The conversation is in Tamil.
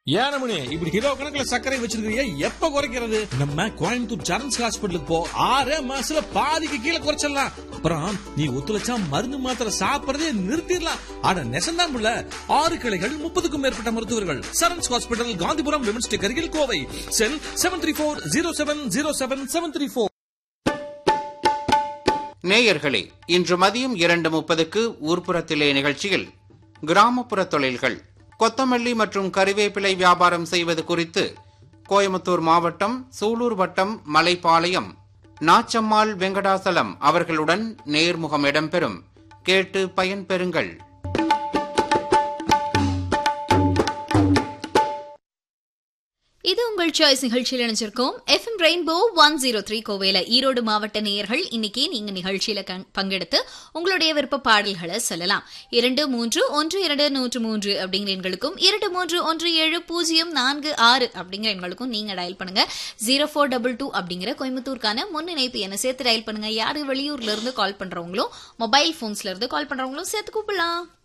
ஏனமணி இப்படி கிலோ கணக்குல சர்க்கரை வச்சிருக்கீங்க எப்ப குறைக்கிறது நம்ம கோயம்புத்தூர் சரண்ஸ் ஹாஸ்பிட்டலுக்கு போ ஆறே மாசத்துல பாதிக்கு கீழே குறைச்சிடலாம் அப்புறம் நீ ஒத்துழைச்சா மருந்து மாத்திரை சாப்பிடறதே நிறுத்திடலாம் ஆனா நெசந்தான் புள்ள ஆறு கிளைகள் முப்பதுக்கும் மேற்பட்ட மருத்துவர்கள் சரண்ஸ் ஹாஸ்பிட்டல் காந்திபுரம் விமன்ஸ் அருகில் Kovai cell seven three four zero seven zero seven seven three four நேயர்களே இன்று மதியம் இரண்டு முப்பதுக்கு ஊர்ப்புறத்திலே நிகழ்ச்சியில் கிராமப்புற தொழில்கள் கொத்தமல்லி மற்றும் கறிவேப்பிலை வியாபாரம் செய்வது குறித்து கோயமுத்தூர் மாவட்டம் சூலூர் வட்டம் மலைப்பாளையம் நாச்சம்மாள் வெங்கடாசலம் அவர்களுடன் நேர்முகம் இடம்பெறும் கேட்டு பயன்பெறுங்கள் இது உங்கள் சாய்ஸ் நிகழ்ச்சியில் இணைஞ்சிருக்கோம் FM rainbow one zero three கோவையில ஈரோடு மாவட்ட நேயர்கள் இன்னைக்கு நீங்க நிகழ்ச்சியில கண்- பங்கெடுத்து உங்களுடைய விருப்ப பாடல்களை சொல்லலாம் இரண்டு மூன்று ஒன்று இரண்டு நூற்று மூன்று அப்படிங்கிற எண்களுக்கும் இரண்டு மூன்று ஒன்று ஏழு பூஜ்ஜியம் நான்கு ஆறு அப்படிங்கிற எண்களுக்கும் நீங்க டயல் பண்ணுங்க ஜீரோ ஃபோர் டபுள் டூ அப்படிங்கிற கோயம்புத்தூருக்கான முன் இணைப்பு என்ன சேர்த்து டயல் பண்ணுங்க யாரு வெளியூர்ல இருந்து கால் பண்றவங்களும் மொபைல் போன்ஸ்ல இருந்து கால் பண்றவங்களும் சேர்த்து கூப்பிடலாம்